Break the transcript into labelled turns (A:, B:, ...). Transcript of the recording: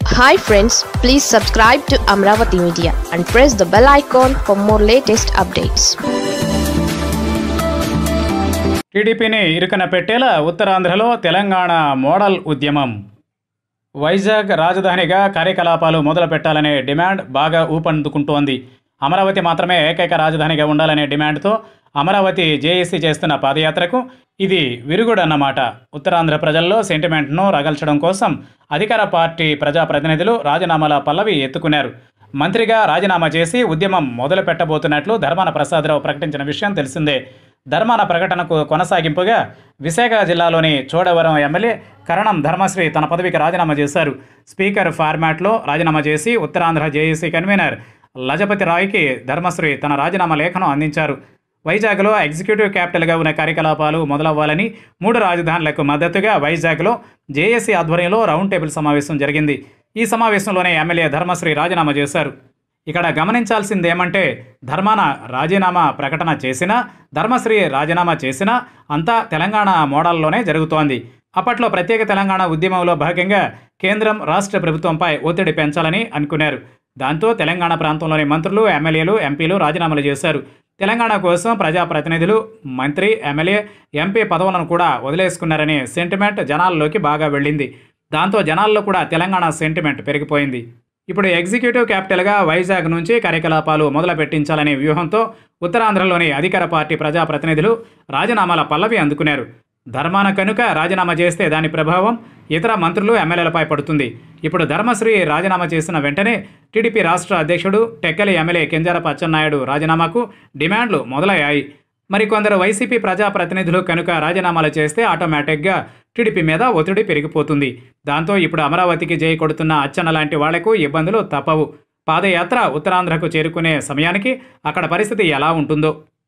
A: hi friends please subscribe to Amaravati media and press the bell icon for more latest updates
B: టీడీపీని ఇరుకన పెట్టేలా ఉత్తరాంధ్రలో Telangana model ఉద్యమం వైజాగ్ రాజధానిగా కార్యకలాపాలు మొదలు పెట్టాలనే డిమాండ్ బాగా ఊపందుకుంటోంది అమరావతి మాత్రమే ఏకైక రాజధానిగా ఉండాలనే డిమాండ్తో అమరావతి జేఏసీ చేస్తున్న పాదయాత్రకు ఇది విరుగుడు అన్నమాట ఉత్తరాంధ్ర ప్రజల్లో సెంటిమెంట్ను రగల్చడం కోసం అధికార పార్టీ ప్రజాప్రతినిధులు రాజీనామాల పల్లవి ఎత్తుకున్నారు మంత్రిగా రాజీనామా చేసి ఉద్యమం మొదలు పెట్టబోతున్నట్లు ధర్మాన ప్రసాదరావు ప్రకటించిన విషయం తెలిసిందే ధర్మాన ప్రకటనకు కొనసాగింపుగా విశాఖ జిల్లాలోని చోడవరం ఎమ్మెల్యే కరణం ధర్మశ్రీ తన పదవికి రాజీనామా చేశారు స్పీకర్ ఫార్మాట్లో రాజీనామా చేసి ఉత్తరాంధ్ర జేఏసీ కన్వీనర్ లజపతి రాయ్కి ధర్మశ్రీ తన రాజీనామా లేఖను అందించారు వైజాగ్లో ఎగ్జిక్యూటివ్ క్యాపిటల్గా ఉన్న కార్యకలాపాలు మొదలవ్వాలని మూడు రాజధానులకు మద్దతుగా వైజాగ్లో జేఏసీ ఆధ్వర్యంలో రౌండ్ టేబుల్ సమావేశం జరిగింది ఈ సమావేశంలోనే ఎమ్మెల్యే ధర్మశ్రీ రాజీనామా చేశారు ఇక్కడ గమనించాల్సింది ఏమంటే ధర్మాన రాజీనామా ప్రకటన చేసినా ధర్మశ్రీ రాజీనామా చేసినా అంతా తెలంగాణ మోడల్లోనే జరుగుతోంది అప్పట్లో ప్రత్యేక తెలంగాణ ఉద్యమంలో భాగంగా కేంద్రం రాష్ట్ర ప్రభుత్వంపై ఒత్తిడి పెంచాలని అనుకున్నారు దాంతో తెలంగాణ ప్రాంతంలోని మంత్రులు ఎమ్మెల్యేలు ఎంపీలు రాజీనామాలు చేశారు తెలంగాణ కోసం ప్రజాప్రతినిధులు మంత్రి ఎమ్మెల్యే ఎంపీ పదవులను కూడా వదిలేసుకున్నారనే సెంటిమెంట్ జనాల్లోకి బాగా వెళ్ళింది దాంతో జనాల్లో కూడా తెలంగాణ సెంటిమెంట్ పెరిగిపోయింది ఇప్పుడు ఎగ్జిక్యూటివ్ క్యాపిటల్గా వైజాగ్ నుంచి కార్యకలాపాలు మొదలు పెట్టించాలనే వ్యూహంతో ఉత్తరాంధ్రలోని అధికార పార్టీ ప్రజాప్రతినిధులు రాజీనామాల పల్లవి అందుకున్నారు ధర్మాన కనుక రాజీనామా చేస్తే దాని ప్రభావం ఇతర మంత్రులు ఎమ్మెల్యేలపై పడుతుంది ఇప్పుడు ధర్మశ్రీ రాజీనామా చేసిన వెంటనే టీడీపీ రాష్ట్ర అధ్యక్షుడు టెక్కలి ఎమ్మెల్యే కింజారపు అచ్చెన్నాయుడు రాజీనామాకు డిమాండ్లు మొదలయ్యాయి మరికొందరు వైసీపీ ప్రజాప్రతినిధులు కనుక రాజీనామాలు చేస్తే ఆటోమేటిక్గా టీడీపీ మీద ఒత్తిడి పెరిగిపోతుంది దాంతో ఇప్పుడు అమరావతికి జై కొడుతున్న అచ్చెన్న లాంటి వాళ్లకు ఇబ్బందులు తప్పవు పాదయాత్ర ఉత్తరాంధ్రకు చేరుకునే సమయానికి అక్కడ పరిస్థితి ఎలా ఉంటుందో